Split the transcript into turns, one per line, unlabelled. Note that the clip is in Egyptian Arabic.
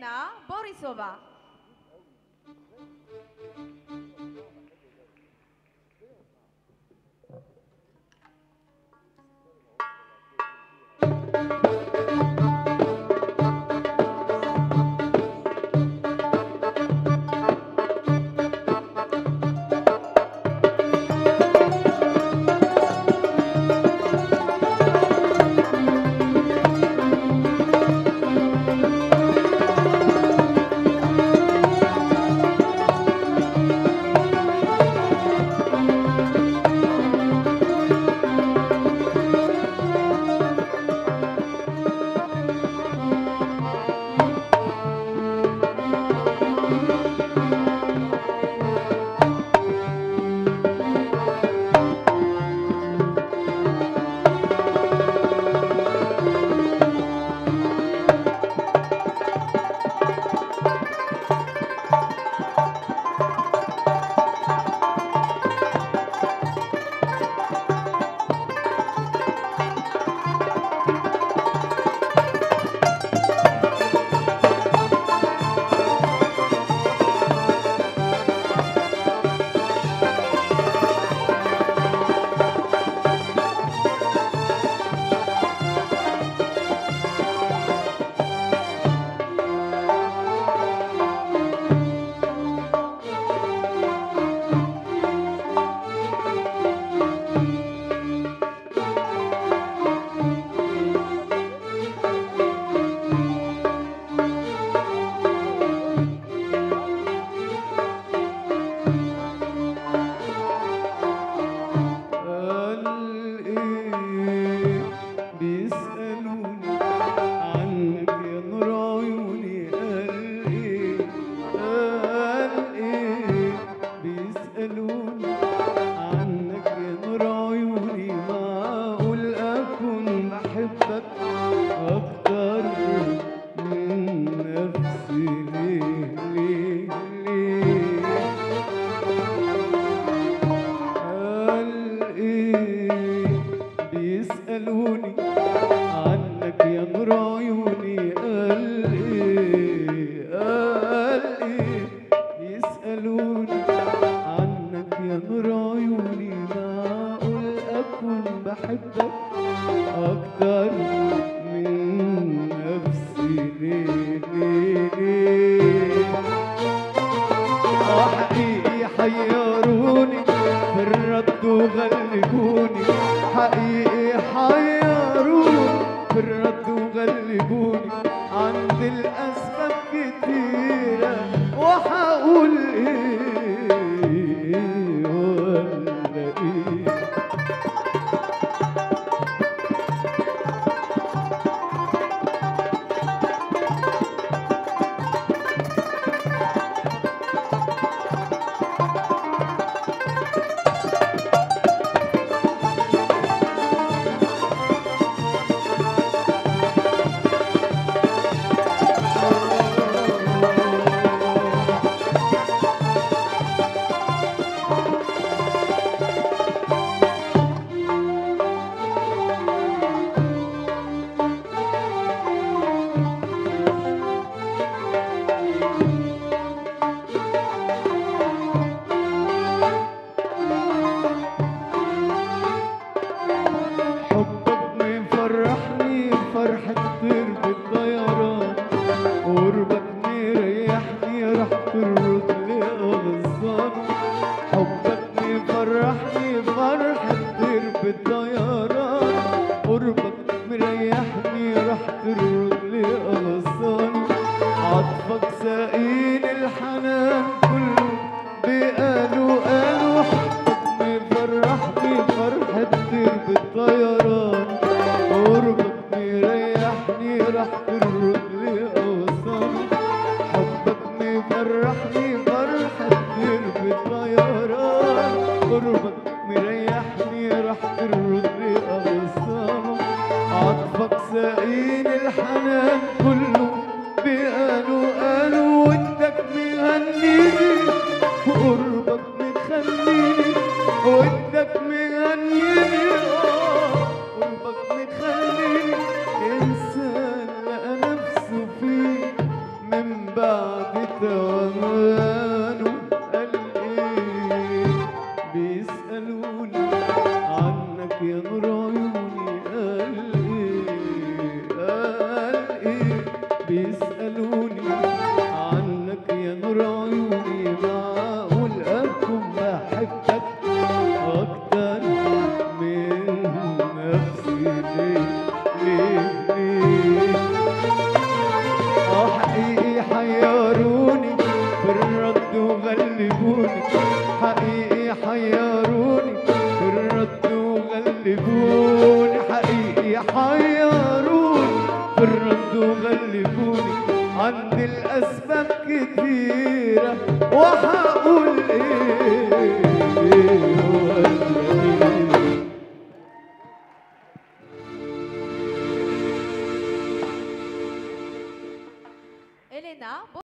Elena Borisova.
قال ايه بيسألوني عنك يا نور عيوني قال ايه قال ايه بيسألوني عنك يا نور عيوني معقول اكون بحبك اكتر من نفسي ليه ليه ليه قال ايه بيسألوني عنك يا نور عيوني قال ايه قال ايه بيسألوني عنك يا نور عيوني معقول اكون بحبك اكتر من نفسي ليه ليه ليه اه حقيقي حيروني في الرد وغلبوني حقيقي حيروني في الرد وغلبوني عند الأسباب كتيرة وحقول ايه ولا ايه حبك مفرحني فرحة طير بالطيران قربك مريحني راح ترد لي أغصان حبك مفرحني فرحة طير بالطيران قربك مريحني راح ترد لي أغصان عطفك سائل الحنان كله بقالوا قالوا حبك مفرحني فرحة طير بالطيران قربك مريحني راح ترد لي أوصان حبك مفرحني فرحة طير بالطيران قربك مريحني راح ترد لي أوصان عطفك سائل الحنان كله بقالوا قالوا ودك مهنيني وقربك مخليني ودك مهنيني آه، قربك مخليني انسان لقى نفسه فيه من بعد توهانه قال ايه بيسألوني عنك يا نور عيوني قال ايه قال ايه بيسألوني عنك يا نور عيوني معقول أكون بحبك أكتر من نفسي ليه ليه ليه اه حقيقي حيروني في الرد وغلبوني حقيقي حيروني في الرد وغلبوني حقيقي حيروني في الرد وغلبوني عندي الأسباب كتيرة وهقول إيه ولا إيه
إلينا